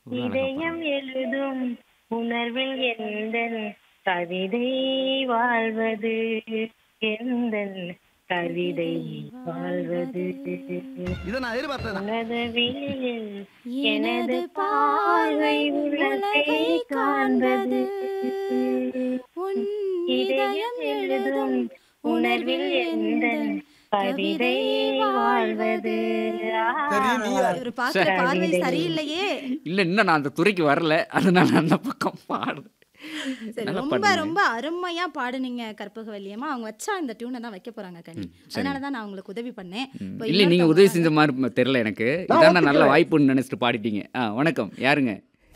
ஒரு அழகா இதயம் எழுதும் உணர்வில் எந்தன் கவிதை வாழ்வது எந்தன் கவிதை வாழ்வது இதை நான் எதிர்பார்த்தேன் உனது விழியில் எனது பார்வை உலகை காண்பது உன் இதயம் எழுதும் உணர்வில் எந்தன் கவிதை வாழ்வது சரி, நீயா? இவர் பாக்குற பார்வை சரியில்லையே இல்ல இன்னும் நான் அந்த துறைக்கு வரல அதனால அந்த பக்கம் பாடுறேன் சரி நல்லா ரொம்ப பாடுனீங்க. ரொம்ப அருமையா பாடுனீங்க கற்பகவல்லியம்மா அவங்க வச்சா இந்த டியூனை தான் வைக்க போறாங்க கனி அதனால தான் நான் உங்களுக்கு உதவி பண்ணேன் இப்போ இல்ல நீங்க இன்னொருத்தவங்க உதவி வராங்க. செஞ்ச மாதிரி ம- தெரியல எனக்கு இதான் நான் நல்ல வாய்ப்புன்னு நினைச்சிட்டு பாடிட்டீங்க ஆ வணக்கம் யாருங்க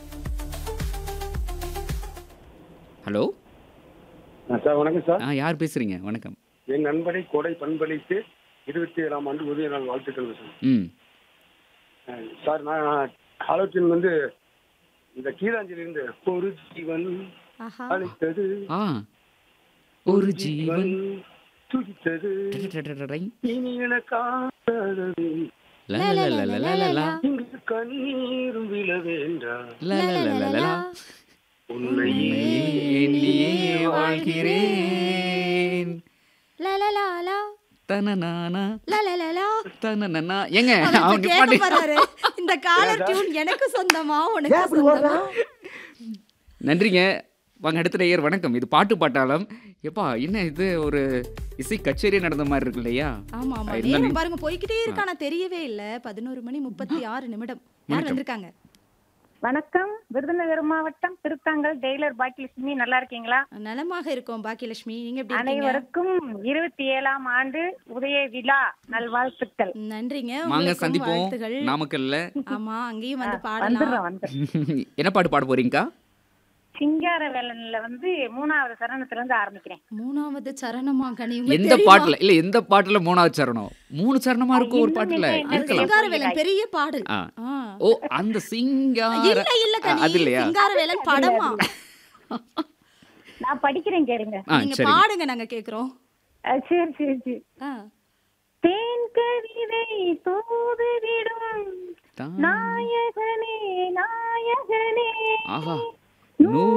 ஹலோ ஆ, சார் வணக்கம் சார் ஆ யார் பேசுறீங்க வணக்கம் என் நண்பனை கோடை பண்பளித்து இருபத்தி ஏழாம் ஆண்டு உதய நாள் வாழ்த்துக்கள் சார் ம் ஆ, சார் நான் ஆலோசனை வந்து இந்த கீதாஞ்சலி இருந்து ஒரு ஜீவன் ஆஹா அழைத்தது ஆ ஒரு ஜீவன் துடித்தது டடடடடடை. இனி எனக்காதது லலலலலலலலா. இங்கு கண்ணீரும் விழ வேண்டாம் லலலலலலலா. உன்னையே எண்ணியே வாழ்கிறேன் லலலாலா தனநானா லலலலா தனனனா ஏங்க அவர் இப்ப அவங்க கேட்க பாட்டு போறாரு இந்த காலர் டியூன் எனக்கு சொந்தமா உனக்கு சொந்தமா நன்றிங்க வாங்க அடுத்த நேயர் வணக்கம் இது பாட்டு பாட்டாளம் எப்பா என்ன இது ஒரு இசை கச்சேரி நடந்த மாதிரி இருக்கு இல்லையா ஆமா ஆமா இருந்தாலும் நேரம் பாருங்க போய்க்கிட்டே இருக்கு ஆனா தெரியவே இல்ல பதினோரு மணி முப்பத்தி ஆறு நிமிடம் யார் வணக்கம். வந்திருக்காங்க வணக்கம் விருதுநகர் மாவட்டம் திருத்தாங்கல் டெய்லர் பாக்கியலட்சுமி நல்லா இருக்கீங்களா நலமாக இருக்கோம் பாக்கியலட்சுமி நீங்க எப்படி இருக்கீங்க அனைவருக்கும் இருபத்தி ஏழாம் ஆண்டு உதய விழா நல்வாழ்த்துக்கள் நன்றிங்க வாங்க உங்களுக்கும் சந்திப்போம் வாழ்த்துகள் நாமக்கல்ல ஆமா அங்கேயும் வந்து பாடலாம் வந்துடுறோம் வந்துடுறோம் என்ன பாட்டு பாட போறீங்கக்கா சிங்கார வேலன்ல வந்து மூணாவது சரணத்துல இருந்து ஆரம்பிக்கிறேன் மூணாவது சரணமா கனி எந்த உங்களுக்கு தெரியுமா? பாட்டுல இல்ல எந்த பாட்டுல மூணாவது சரணம் மூணு சரணமா இருக்கும் ஒரு இன்னும் பாட்டுல என்ன, என்ன இருக்கலாம் சிங்காரவேலன் பெரிய பாடல் ஆ. ஆ. ஓ அந்த சிங்கார இல்ல இல்ல ஆ, கனி அது இல்லையா சிங்காரவேலன் படமா நான் படிக்கிறேன் கேளுங்க ஆ நீங்க சரி பாடுங்க நாங்க கேக்குறோம் அஹ் சரி சரி சரி ஆ. தேன் கவிதை தூதுவிடும் தான். நாயகனே நாயகனே ஆஹா நூறு நூறு